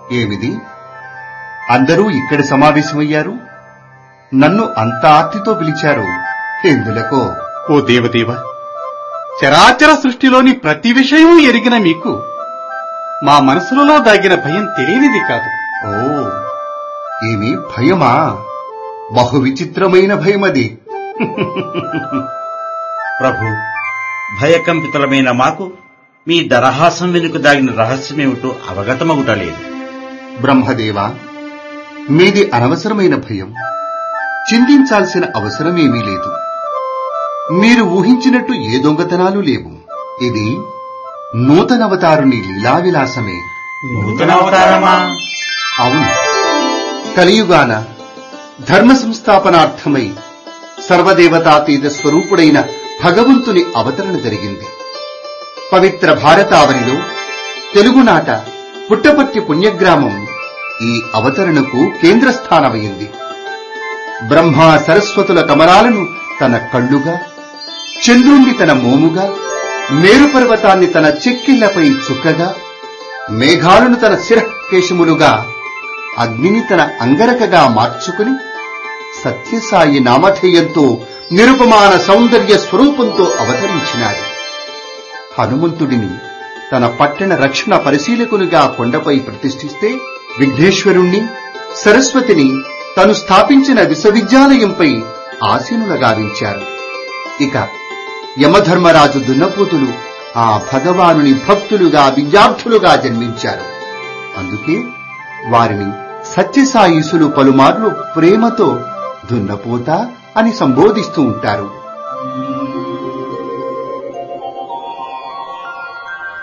ఏమిది అందరూ ఇక్కడ సమావేశమయ్యారు నన్ను అంత ఆర్తితో పిలిచారు ఎందులకో ఓ దేవదేవ చరాచర సృష్టిలోని ప్రతి విషయం ఎరిగిన మీకు మా మనసులలో దాగిన భయం తెలియనిది కాదు ఓ ఏమి భయమా బహు విచిత్రమైన భయమది ప్రభు భయకంపితులమైన మాకు మీ దరహాసం వెనుక దాగిన రహస్యమేమిటో అవగతమగుటలేదు బ్రహ్మదేవా మీది అనవసరమైన భయం చింతించాల్సిన అవసరమేమీ లేదు మీరు ఊహించినట్టు ఏ దొంగతనాలు లేవు ఇది నూతనవతారుని లీలావిలాసమే నూతనావతారమా అవును కలియుగాన ధర్మ సంస్థాపనార్థమై సర్వదేవతాతీత స్వరూపుడైన భగవంతుని అవతరణ జరిగింది పవిత్ర భారతావనిలో తెలుగునాట పుట్టపర్తి పుణ్యగ్రామం ఈ అవతరణకు కేంద్రస్థానమైంది బ్రహ్మ సరస్వతుల కమలాలను తన కళ్ళుగా చంద్రుణ్ణి తన మోముగా మేరు పర్వతాన్ని తన చెక్కిళ్లపై చుక్కగా మేఘాలను తన శిరకేశములుగా అగ్నిని తన అంగరకగా మార్చుకుని సత్యసాయి నామధేయంతో నిరుపమాన సౌందర్య స్వరూపంతో అవతరించినాడు హనుమంతుడిని తన పట్టణ రక్షణ పరిశీలకునిగా కొండపై ప్రతిష్ఠిస్తే విఘ్నేశ్వరుణ్ణి సరస్వతిని తను స్థాపించిన విశ్వవిద్యాలయంపై ఆసీనుల గావించారు ఇక యమధర్మరాజు దున్నపోతులు ఆ భగవానుని భక్తులుగా విద్యార్థులుగా జన్మించారు అందుకే వారిని సత్యసాయిసులు పలుమార్లు ప్రేమతో దున్నపోత అని సంబోధిస్తూ ఉంటారు